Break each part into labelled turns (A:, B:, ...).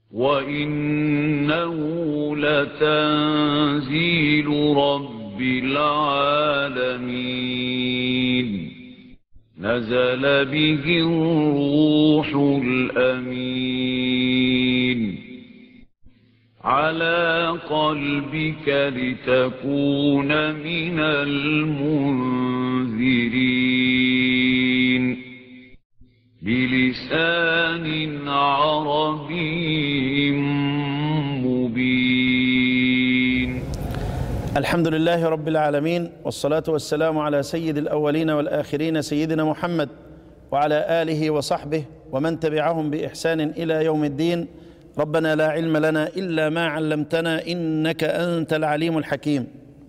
A: وإنه لتنزيل رب العالمين نزل به الروح الأمين على قلبك لتكون من المنذرين بلسان عربي مبين
B: الحمد لله رب العالمين والصلاة والسلام على سيد الأولين والآخرين سيدنا محمد وعلى آله وصحبه ومن تبعهم بإحسان إلى يوم الدين ربنا لا علم لنا إلا ما علمتنا إنك أنت العليم الحكيم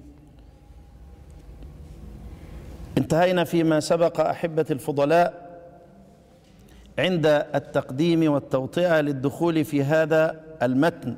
B: انتهينا فيما سبق أحبة الفضلاء عند التقديم والتوطئة للدخول في هذا المتن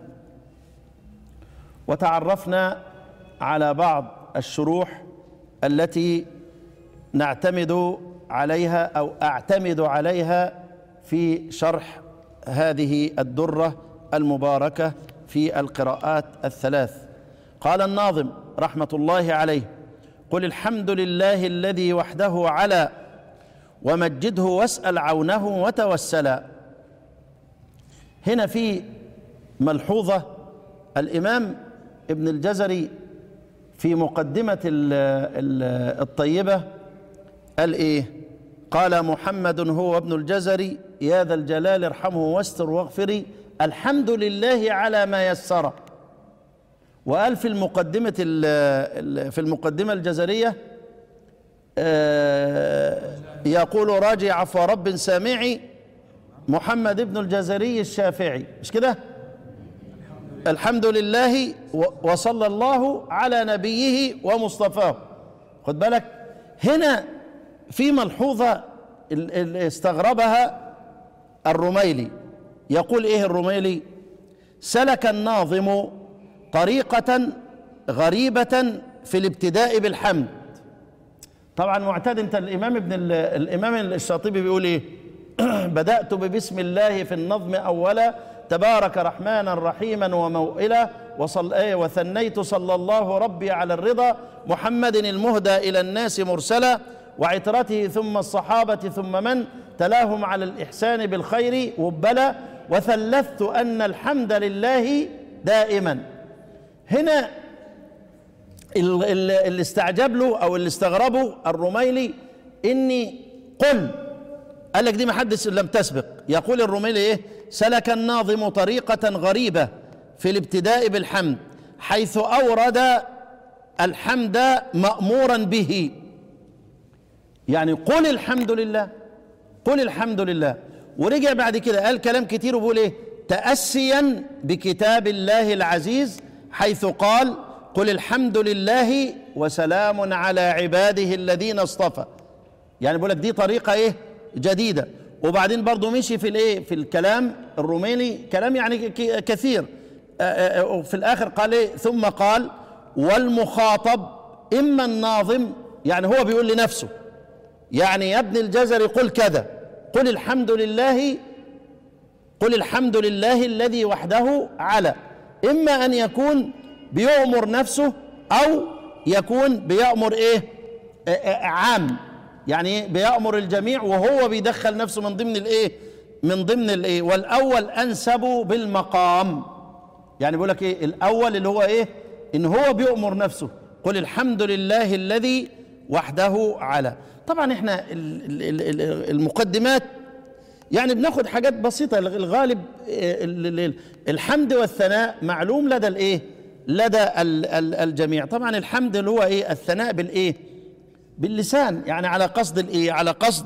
B: وتعرفنا على بعض الشروح التي نعتمد عليها او اعتمد عليها في شرح هذه الدره المباركه في القراءات الثلاث قال الناظم رحمه الله عليه قل الحمد لله الذي وحده على ومجده واسال عونه وتوسلا هنا في ملحوظه الامام ابن الجزري في مقدمة ال ال الطيبة قال إيه قال محمد هو ابن الجزري يا ذا الجلال ارحمه واستر واغفري الحمد لله على ما يسر وقال في المقدمة ال في المقدمة الجزرية يقول راجي عفو رب سامعي محمد ابن الجزري الشافعي مش كده الحمد لله وصلى الله على نبيه ومصطفاه خد بالك هنا في ملحوظة استغربها الرميلي يقول ايه الرميلي سلك الناظم طريقة غريبة في الابتداء بالحمد طبعا معتاد انت الامام ابن الامام الشاطبي بيقول ايه بدأت ببسم الله في النظم اولا تبارك رحمانا رحيما وموئلا وصل ايه وثنيت صلى الله ربي على الرضا محمد المهدى الى الناس مرسلا وعترته ثم الصحابه ثم من تلاهم على الاحسان بالخير وبلا وثلثت ان الحمد لله دائما هنا اللي استعجب له او اللي استغربه الرميلي اني قل قال لك دي ما حدش لم تسبق يقول الرميلي ايه سلك الناظم طريقة غريبة في الابتداء بالحمد حيث أورد الحمد مأمورا به يعني قل الحمد لله قل الحمد لله ورجع بعد كده قال كلام كتير وبيقول ايه تأسيا بكتاب الله العزيز حيث قال قل الحمد لله وسلام على عباده الذين اصطفى يعني بيقول لك دي طريقة ايه جديدة وبعدين برضه مشي في الايه في الكلام الروميلي كلام يعني كثير وفي الاخر قال ايه ثم قال والمخاطب اما الناظم يعني هو بيقول لنفسه يعني يا ابن الجزري قل كذا قل الحمد لله قل الحمد لله الذي وحده على اما ان يكون بيؤمر نفسه او يكون بيأمر ايه عام يعني بيأمر الجميع وهو بيدخل نفسه من ضمن الايه من ضمن الايه والاول انسب بالمقام يعني بيقول لك ايه الاول اللي هو ايه ان هو بيأمر نفسه قل الحمد لله الذي وحده على طبعا احنا المقدمات يعني بناخد حاجات بسيطة الغالب الحمد والثناء معلوم لدى الايه لدى الجميع طبعا الحمد اللي هو ايه الثناء بالايه باللسان يعني على قصد الايه على قصد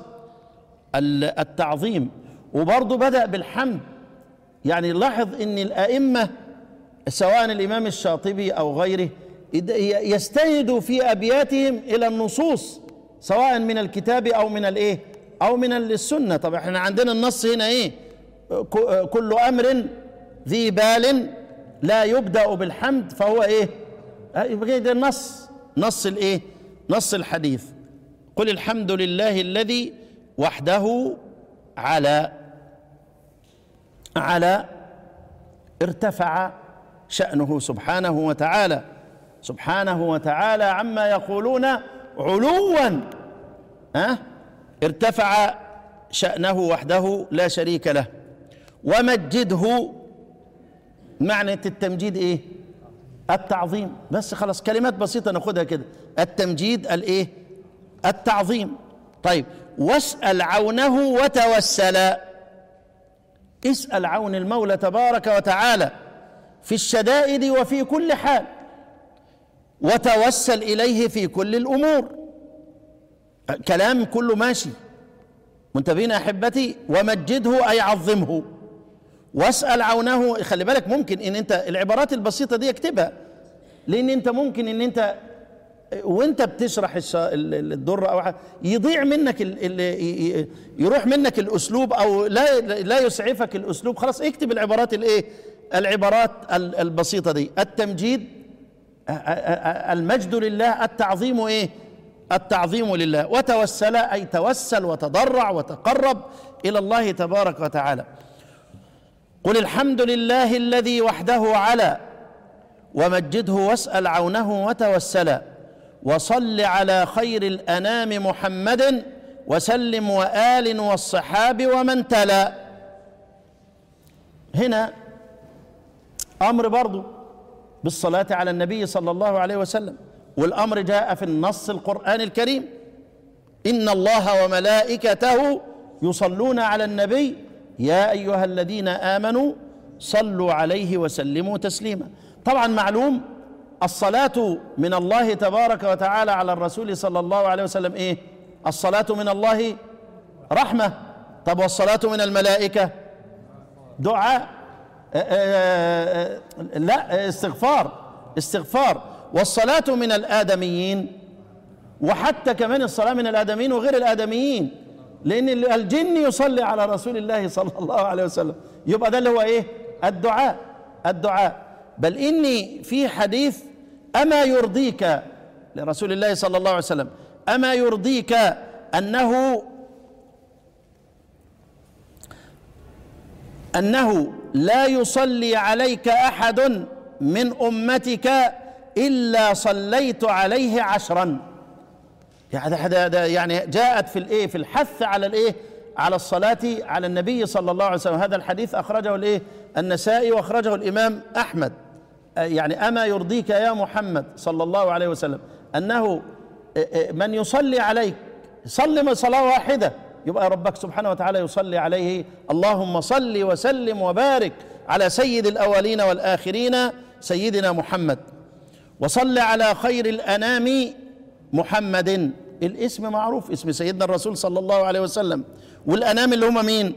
B: التعظيم وبرضه بدأ بالحمد يعني لاحظ ان الائمه سواء الامام الشاطبي او غيره يستندوا في ابياتهم الى النصوص سواء من الكتاب او من الايه او من السنه طب احنا عندنا النص هنا ايه كل امر ذي بال لا يبدا بالحمد فهو ايه يبقى ده النص نص الايه نص الحديث قل الحمد لله الذي وحده على على ارتفع شأنه سبحانه وتعالى سبحانه وتعالى عما يقولون علوا أه؟ ارتفع شأنه وحده لا شريك له ومجده معنى التمجيد ايه التعظيم بس خلاص كلمات بسيطة ناخدها كده التمجيد الايه التعظيم طيب واسأل عونه وتوسل اسأل عون المولى تبارك وتعالى في الشدائد وفي كل حال وتوسل إليه في كل الأمور كلام كله ماشي منتبهين أحبتي ومجده أي عظمه واسأل عونه خلي بالك ممكن ان انت العبارات البسيطة دي اكتبها لان انت ممكن ان انت وانت بتشرح الش- ال- ال- الدرة او حاجة يضيع منك ال ال ي- يروح منك الاسلوب او لا لا يسعفك الاسلوب خلاص اكتب العبارات الايه العبارات ال- البسيطة دي التمجيد أ- أ- أ- المجد لله التعظيم ايه التعظيم لله وتوسل اي توسل وتضرع وتقرب الى الله تبارك وتعالى قل الحمد لله الذي وحده على ومجده واسأل عونه وتوسلا وصل على خير الأنام محمد وسلم وآل والصحاب ومن تلا هنا أمر برضو بالصلاة على النبي صلى الله عليه وسلم والأمر جاء في النص القرآن الكريم إن الله وملائكته يصلون على النبي يا أيها الذين آمنوا صلوا عليه وسلموا تسليما طبعا معلوم الصلاة من الله تبارك وتعالى على الرسول صلى الله عليه وسلم إيه الصلاة من الله رحمة طب والصلاة من الملائكة دعاء آه، آه، آه، لا استغفار استغفار والصلاة من الآدميين وحتى كمان الصلاة من الآدميين وغير الآدميين لأن الجن يصلي على رسول الله صلى الله عليه وسلم يبقى ده اللي هو إيه الدعاء الدعاء بل إني في حديث أما يرضيك لرسول الله صلى الله عليه وسلم أما يرضيك أنه أنه لا يصلي عليك أحد من أمتك إلا صليت عليه عشرا يعني ده- ده يعني جاءت في الايه في الحث على الايه على الصلاة على النبي صلى الله عليه وسلم هذا الحديث أخرجه الايه النسائي وأخرجه الإمام أحمد آه، يعني أما يرضيك يا محمد صلى الله عليه وسلم أنه آه، آه، من يصلي عليك صلي صلاة واحدة يبقى ربك سبحانه وتعالى يصلي عليه اللهم صل وسلم وبارك على سيد الأولين والآخرين سيدنا محمد وصل على خير الانام محمد الاسم معروف اسم سيدنا الرسول صلى الله عليه وسلم والانام اللي هم مين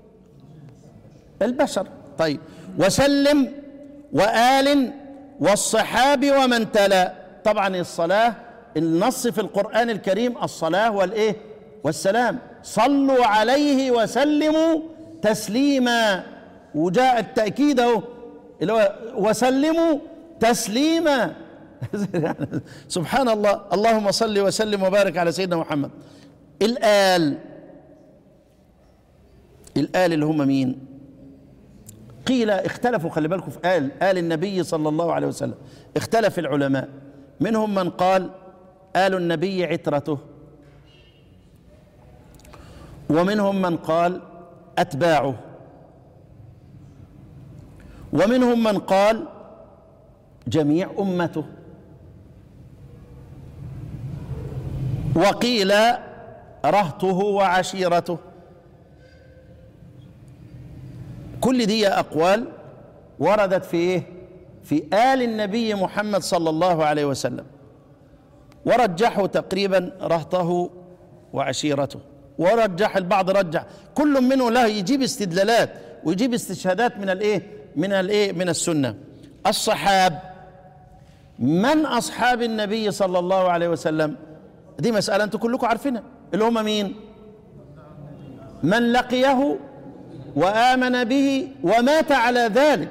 B: البشر طيب وسلم وآل والصحاب ومن تلا طبعا الصلاة النص في القرآن الكريم الصلاة والإيه والسلام صلوا عليه وسلموا تسليما وجاء التأكيد اهو اللي هو وسلموا تسليما سبحان الله اللهم صل وسلم وبارك على سيدنا محمد الآل الآل اللي هم مين قيل اختلفوا خلي بالكم في آل آل النبي صلى الله عليه وسلم اختلف العلماء منهم من قال آل النبي عترته ومنهم من قال أتباعه ومنهم من قال جميع أمته وقيل رهطه وعشيرته كل دي أقوال وردت في إيه؟ في آل النبي محمد صلى الله عليه وسلم ورجحوا تقريبا رهطه وعشيرته ورجح البعض رجح كل منه له يجيب استدلالات ويجيب استشهادات من الايه من الايه من السنه الصحاب من اصحاب النبي صلى الله عليه وسلم دي مساله انتم كلكم عارفينها اللي هم مين من لقيه وامن به ومات على ذلك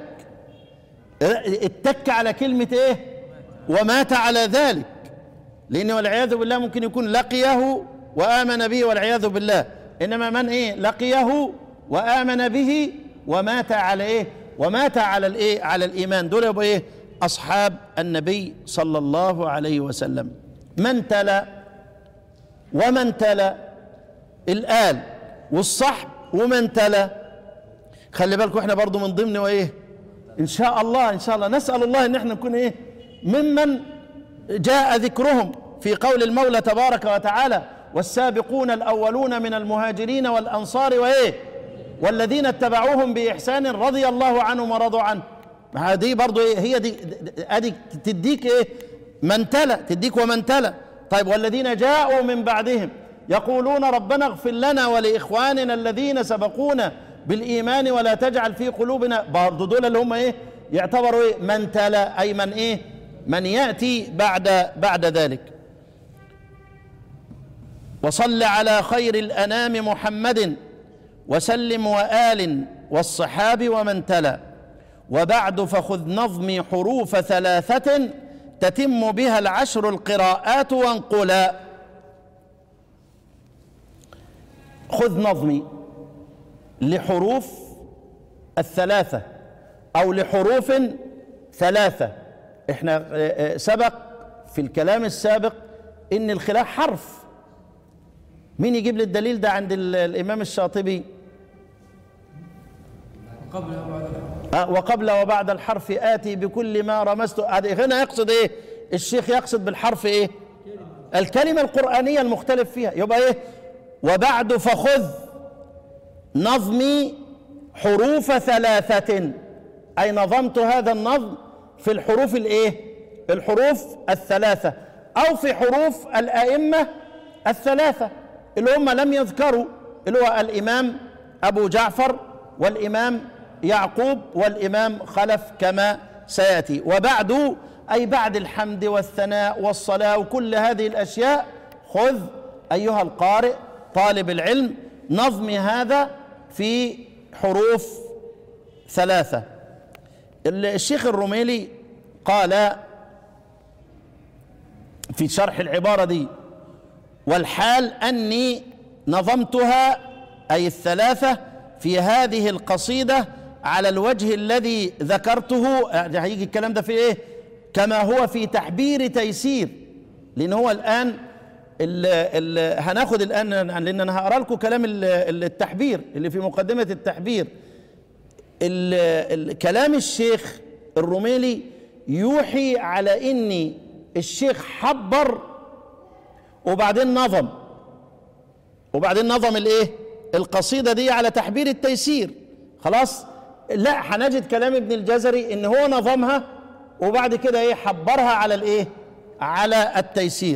B: اتك على كلمه ايه ومات على ذلك لأنه والعياذ بالله ممكن يكون لقيه وآمن به والعياذ بالله إنما من إيه لقيه وآمن به ومات على إيه ومات على الايه على الايمان دول يبقوا ايه اصحاب النبي صلى الله عليه وسلم من تلا ومن تلا الآل والصحب ومن تلا خلي بالكم احنا برضو من ضمن وايه ان شاء الله ان شاء الله نسأل الله ان احنا نكون ايه ممن جاء ذكرهم في قول المولى تبارك وتعالى والسابقون الأولون من المهاجرين والأنصار وإيه والذين اتبعوهم بإحسان رضي الله عنهم ورضوا عنه ما دي برضو إيه هي دي أدي تديك إيه من تلا تديك ومن تلا طيب والذين جاءوا من بعدهم يقولون ربنا اغفر لنا ولإخواننا الذين سبقونا بالإيمان ولا تجعل في قلوبنا برضو دول اللي هم إيه يعتبروا إيه من تلا أي من إيه من يأتي بعد بعد ذلك وصل على خير الانام محمد وسلم وال والصحاب ومن تلا وبعد فخذ نظمي حروف ثلاثه تتم بها العشر القراءات وانقلا خذ نظمي لحروف الثلاثه او لحروف ثلاثه احنا سبق في الكلام السابق ان الخلاف حرف مين يجيب لي الدليل ده عند الامام الشاطبي
C: قبل وبعد
B: آه وقبل وبعد الحرف آتي بكل ما رمزت هنا يقصد إيه الشيخ يقصد بالحرف إيه الكلمة القرآنية المختلف فيها يبقى إيه وبعد فخذ نظمي حروف ثلاثة أي نظمت هذا النظم في الحروف الإيه الحروف الثلاثة أو في حروف الأئمة الثلاثة اللي هم لم يذكروا اللي هو الإمام أبو جعفر والإمام يعقوب والإمام خلف كما سيأتي وبعد أي بعد الحمد والثناء والصلاة وكل هذه الأشياء خذ أيها القارئ طالب العلم نظم هذا في حروف ثلاثة الشيخ الرميلي قال في شرح العبارة دي والحال أني نظمتها أي الثلاثة في هذه القصيدة على الوجه الذي ذكرته هيجي الكلام ده في إيه كما هو في تحبير تيسير لأن هو الآن ال ال هناخد الآن لأن أنا هقرأ لكم كلام التحبير اللي في مقدمة التحبير ال ال كلام الشيخ الرميلي يوحي على إن الشيخ حبر وبعدين نظم وبعدين نظم الايه القصيدة دي على تحبير التيسير خلاص لا هنجد كلام ابن الجزري ان هو نظمها وبعد كده ايه حبرها على الايه على التيسير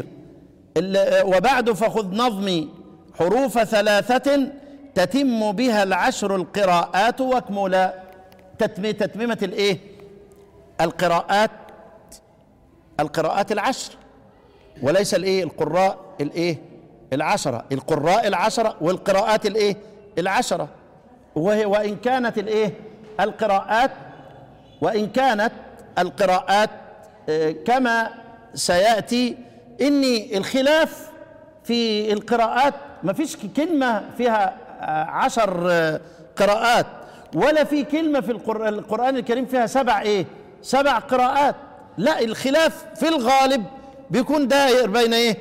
B: وبعد فخذ نظمي حروف ثلاثة تتم بها العشر القراءات واكملا تتميمة الايه القراءات القراءات العشر وليس الايه القراء الايه العشرة القراء العشرة والقراءات الايه العشرة وهي وإن كانت الايه القراءات وإن كانت القراءات كما سيأتي إني الخلاف في القراءات ما فيش كلمة فيها عشر قراءات ولا في كلمة في القرآن الكريم فيها سبع ايه سبع قراءات لا الخلاف في الغالب بيكون دائر بين ايه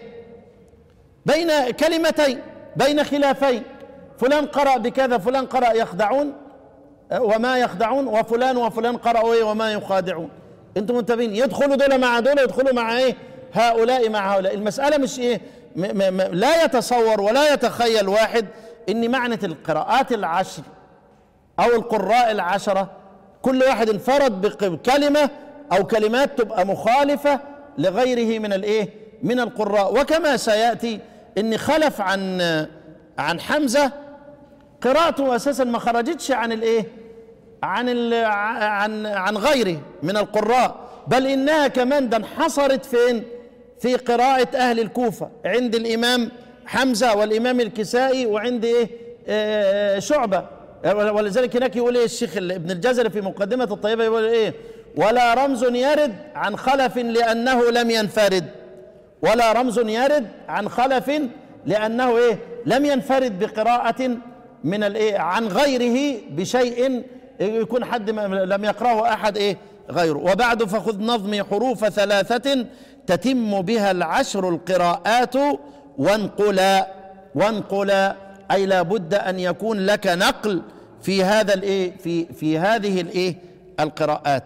B: بين كلمتين بين خلافين فلان قرأ بكذا فلان قرأ يخدعون وما يخدعون وفلان وفلان قرأوا ايه وما يخادعون انتم منتبهين يدخلوا دول مع دول يدخلوا مع ايه هؤلاء مع هؤلاء المسألة مش ايه م م م لا يتصور ولا يتخيل واحد ان معنى القراءات العشر او القراء العشرة كل واحد انفرد بكلمة او كلمات تبقى مخالفة لغيره من الايه من القراء وكما سياتي ان خلف عن عن حمزه قراءته اساسا ما خرجتش عن الايه عن ال عن عن غيره من القراء بل انها كمان ده انحصرت فين في قراءة أهل الكوفة عند الإمام حمزة والإمام الكسائي وعند إيه آه شعبة ولذلك هناك يقول إيه الشيخ ابن الجزري في مقدمة الطيبة يقول إيه ولا رمز يرد عن خلف لأنه لم ينفرد ولا رمز يرد عن خلف لأنه إيه لم ينفرد بقراءة من الإيه عن غيره بشيء يكون حد ما لم يقرأه أحد إيه غيره وبعد فخذ نظمي حروف ثلاثة تتم بها العشر القراءات وانقلا وانقلا أي لا بد أن يكون لك نقل في هذا الإيه في في هذه الإيه القراءات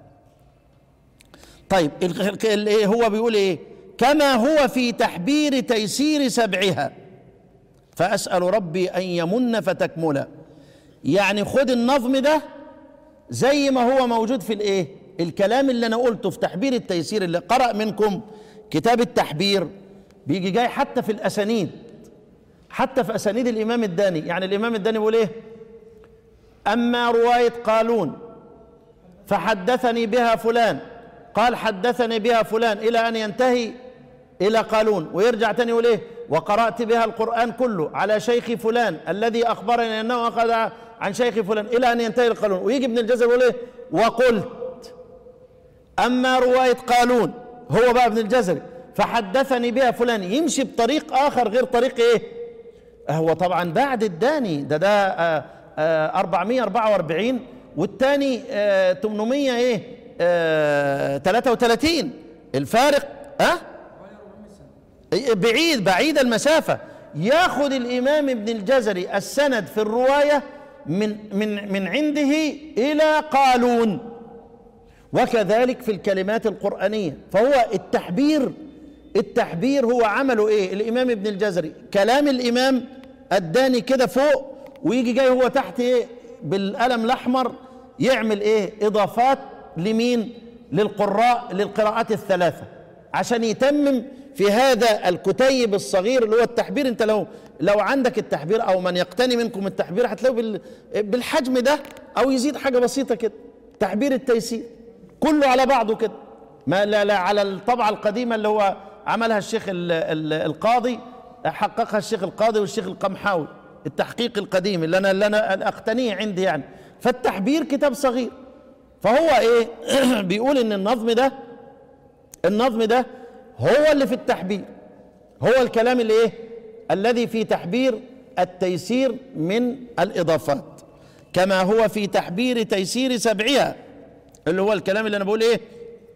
B: طيب ال- ال- ال- إيه هو بيقول ايه كما هو في تحبير تيسير سبعها فاسال ربي ان يمن فتكملا يعني خد النظم ده زي ما هو موجود في الايه الكلام اللي انا قلته في تحبير التيسير اللي قرأ منكم كتاب التحبير بيجي جاي حتى في الاسانيد حتى في اسانيد الامام الداني يعني الامام الداني بيقول ايه اما روايه قالون فحدثني بها فلان قال حدثني بها فلان الى ان ينتهي الى قالون ويرجع تاني يقول ايه وقرات بها القران كله على شيخ فلان الذي اخبرني انه اخذ عن شيخ فلان الى ان ينتهي القالون ويجي ابن الجزر يقول ايه وقلت اما روايه قالون هو بقى ابن الجزري فحدثني بها فلان يمشي بطريق اخر غير طريق ايه هو طبعا بعد الداني ده ده آه، آه، 444 والتاني آه، 800 ايه آه، 33 الفارق ها بعيد بعيد المسافة ياخذ الإمام ابن الجزري السند في الرواية من من من عنده إلى قالون وكذلك في الكلمات القرآنية فهو التحبير التحبير هو عمله ايه الامام ابن الجزري كلام الامام اداني كده فوق ويجي جاي هو تحت ايه بالقلم الاحمر يعمل ايه اضافات لمين للقراء للقراءات الثلاثه عشان يتمم في هذا الكتيب الصغير اللي هو التحبير انت لو لو عندك التحبير او من يقتني منكم التحبير هتلاقيه بال- بالحجم ده او يزيد حاجه بسيطه كده تحبير التيسير كله على بعضه كده ما لا, لا على الطبعة القديمة اللي هو عملها الشيخ ال ال القاضي حققها الشيخ القاضي والشيخ القمحاوي التحقيق القديم اللي انا اللي انا اقتنيه عندي يعني فالتحبير كتاب صغير فهو ايه بيقول ان النظم ده النظم ده هو اللي في التحبير هو الكلام اللي ايه الذي في تحبير التيسير من الاضافات كما هو في تحبير تيسير سبعها اللي هو الكلام اللي انا بقول ايه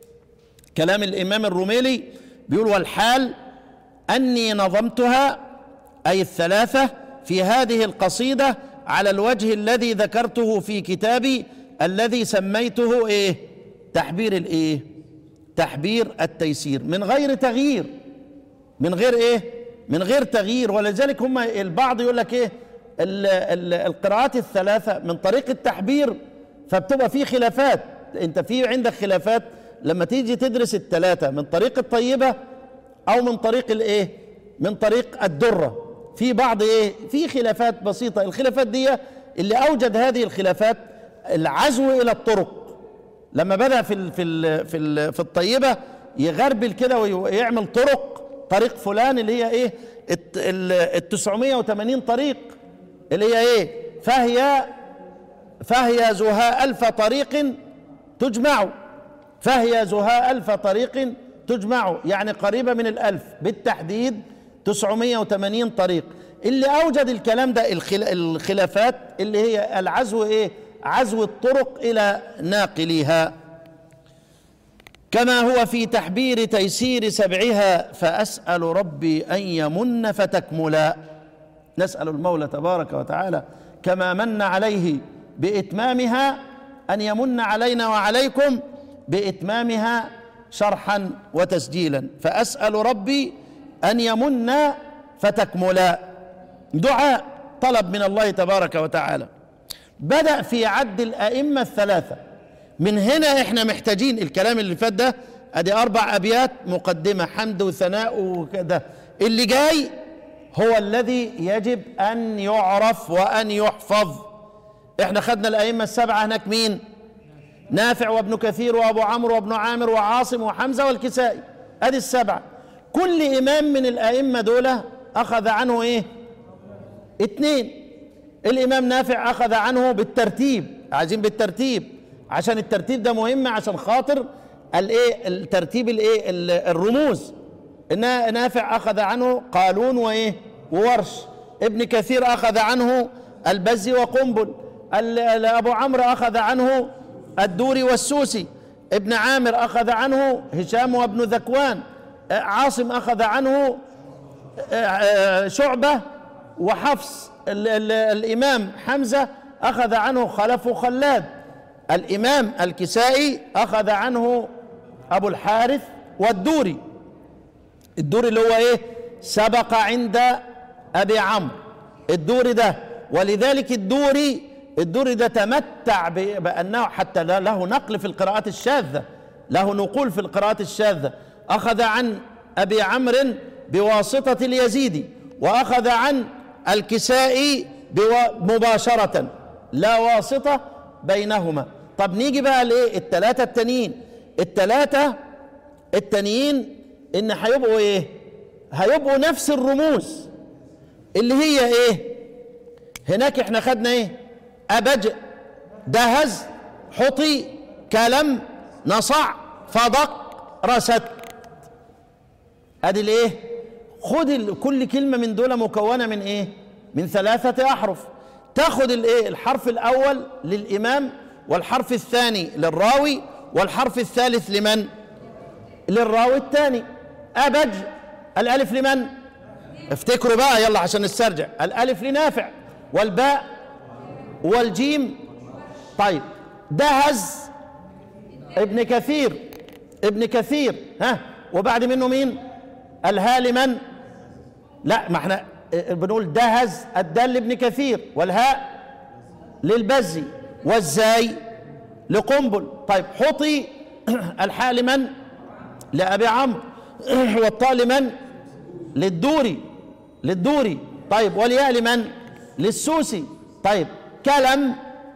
B: كلام الامام الروميلي بيقول والحال اني نظمتها اي الثلاثه في هذه القصيده على الوجه الذي ذكرته في كتابي الذي سميته ايه تحبير الايه تحبير التيسير من غير تغيير من غير ايه من غير تغيير ولذلك هم البعض يقول لك ايه ال- ال- القراءات الثلاثه من طريق التحبير فبتبقى في خلافات انت في عندك خلافات لما تيجي تدرس الثلاثه من طريق الطيبه او من طريق الايه من طريق الدره في بعض ايه في خلافات بسيطه الخلافات دي اللي اوجد هذه الخلافات العزو الى الطرق لما بدا في ال في ال في ال في الطيبه يغربل كده ويعمل طرق طريق فلان اللي هي ايه ال 980 طريق اللي هي ايه فهي فهي زهاء ألف طريق تجمع فهي زهاء ألف طريق تجمع يعني قريبة من الألف بالتحديد 980 طريق اللي أوجد الكلام ده الخل- الخلافات اللي هي العزو إيه عزو الطرق إلى ناقليها كما هو في تحبير تيسير سبعها فأسأل ربي أن يمن فتكملا نسأل المولى تبارك وتعالى كما من عليه بإتمامها أن يمن علينا وعليكم بإتمامها شرحا وتسجيلا فأسأل ربي أن يمن فتكملا دعاء طلب من الله تبارك وتعالى بدأ في عد الأئمة الثلاثة من هنا احنا محتاجين الكلام اللي فات ده ادي اربع ابيات مقدمه حمد وثناء وكده اللي جاي هو الذي يجب ان يعرف وان يحفظ احنا خدنا الائمه السبعه هناك مين نافع وابن كثير وابو عمرو وابن عامر وعاصم وحمزه والكسائي ادي السبعه كل امام من الائمه دول اخذ عنه ايه اتنين الامام نافع اخذ عنه بالترتيب عايزين بالترتيب عشان الترتيب ده مهم عشان خاطر الايه الترتيب الايه ال- الرموز إن نافع اخذ عنه قالون وايه وورش ابن كثير اخذ عنه البزي وقنبل ال- ال- ابو عمرو اخذ عنه الدوري والسوسي ابن عامر اخذ عنه هشام وابن ذكوان آه، عاصم اخذ عنه آه، آه، شعبه وحفص ال ال الامام حمزه اخذ عنه خلف خلاد الامام الكسائي اخذ عنه ابو الحارث والدوري الدوري اللي هو ايه سبق عند ابي عمرو الدوري ده ولذلك الدوري الدوري ده تمتع ب- بانه حتى لا- له نقل في القراءات الشاذه له نقول في القراءات الشاذه اخذ عن ابي عمرو بواسطه اليزيدي واخذ عن الكسائي بوا- مباشره لا واسطه بينهما طب نيجي بقى لايه الثلاثه التانيين الثلاثه التانيين ان هيبقوا ايه هيبقوا نفس الرموز اللي هي ايه هناك احنا خدنا ايه ابج دهز حطي كلم نصع فضق رست ادي الايه خد ال- كل كلمه من دول مكونه من ايه من ثلاثه احرف تاخد الايه الحرف الاول للامام والحرف الثاني للراوي والحرف الثالث لمن للراوي الثاني أبج الألف لمن افتكروا بقى يلا عشان نسترجع الألف لنافع والباء والجيم طيب دهز ابن كثير ابن كثير ها وبعد منه مين الهاء لمن لا ما احنا اه، بنقول دهز الدال لابن كثير والهاء للبزي والزاي لقنبل طيب حطي الحاء لمن لأبي عمرو والطاء لمن للدوري للدوري طيب والياء لمن للسوسي طيب كلم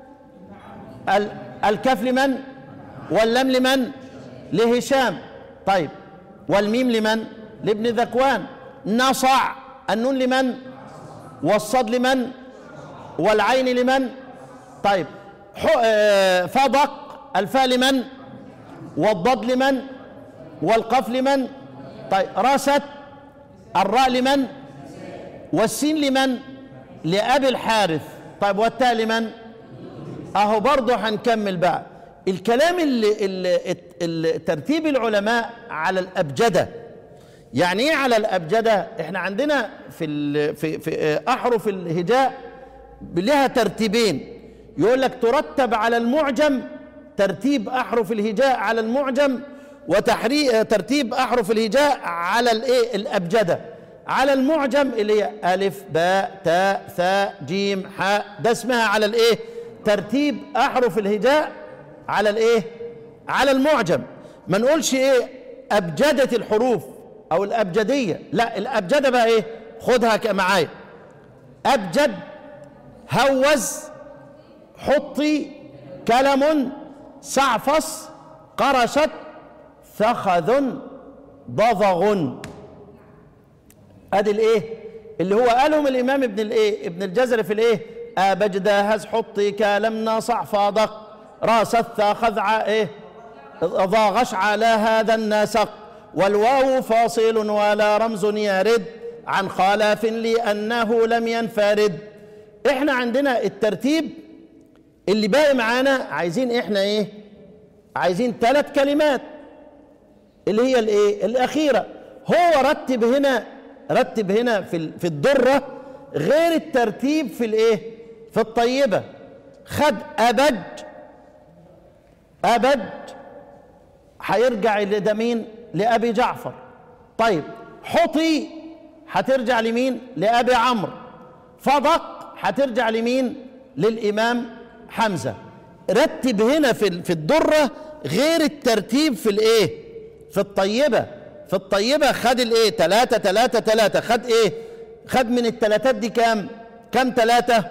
B: ال- الكاف لمن واللم لمن لهشام طيب والميم لمن لابن ذكوان نصع النون لمن والصاد لمن والعين لمن طيب ح- آه، فضق الفاء لمن والضاد لمن والقاف لمن طيب رست الراء لمن والسين لمن لأبي الحارث طيب والتاء لمن اهو برضه هنكمل بقى الكلام اللي, اللي, اللي ترتيب العلماء على الأبجدة يعني ايه على الأبجدة احنا عندنا في ال- في في أحرف الهجاء لها ترتيبين يقول لك ترتب على المعجم ترتيب أحرف الهجاء على المعجم وتحري ترتيب أحرف الهجاء على الايه الأبجدة على المعجم اللي هي ألف باء تاء ثاء جيم حاء ده اسمها على الايه ترتيب أحرف الهجاء على الايه على المعجم ما نقولش ايه أبجدة الحروف أو الأبجدية لا الأبجدة بقى ايه خدها ك- معايا أبجد هوز حطي كلم سعفص قرشت فخذ ضضغ ادي الايه اللي هو قالهم الامام ابن الايه ابن الجزري في الايه ابجد هز حطي كلم ناصع فاضق راس الثا خذع ايه ضاغش على هذا النسق والواو فاصل ولا رمز يرد عن خلاف لانه لم ينفرد احنا عندنا الترتيب اللي باقي معانا عايزين احنا ايه عايزين ثلاث كلمات اللي هي الايه الاخيره هو رتب هنا رتب هنا في ال- في الدره غير الترتيب في الايه في الطيبه خد ابج ابج هيرجع لده مين لابي جعفر طيب حطي هترجع لمين لابي عمرو فضق هترجع لمين للامام حمزه رتب هنا في ال- في الدره غير الترتيب في الايه في الطيبه في الطيبه خد الايه ثلاثة ثلاثة ثلاثة خد ايه خد من الثلاثات دي كام كام ثلاثة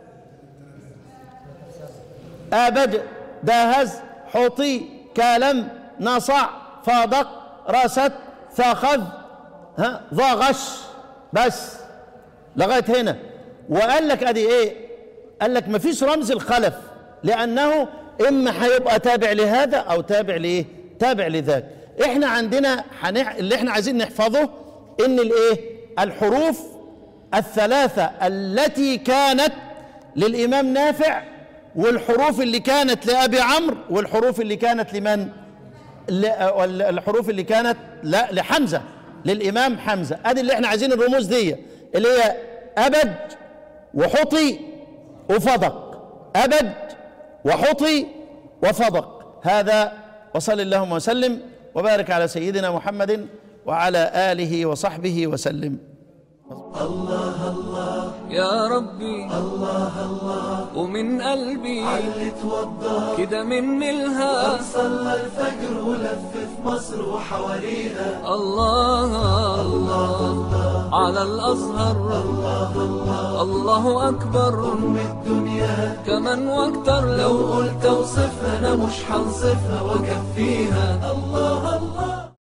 B: أبج داهز حطي كالم نصع فاضق رست فاخذ ها ضاغش بس لغايه هنا وقال لك ادي ايه قال لك مفيش رمز الخلف لانه اما هيبقى تابع لهذا او تابع لايه تابع لذاك احنا عندنا هنح... اللي احنا عايزين نحفظه ان الايه الحروف الثلاثه التي كانت للامام نافع والحروف اللي كانت لأبي عمرو والحروف اللي كانت لمن ل- وال- الحروف اللي كانت لا لحمزة للإمام حمزة ادي اللي احنا عايزين الرموز دي اللي هي أبد وحطي وفضق أبد وحطي وفضق هذا وصل اللهم وسلم وبارك على سيدنا محمد وعلى آله وصحبه وسلم
C: يا ربي الله الله ومن قلبي
D: اللي توضى
C: كده من ملها
D: صلى الفجر ولف في مصر وحواليها
C: الله الله على الأزهر الله أكبر
D: أم الدنيا
C: كمان واكتر
D: لو
C: لو
D: قلت اوصفها انا مش هنصفها واكفيها الله الله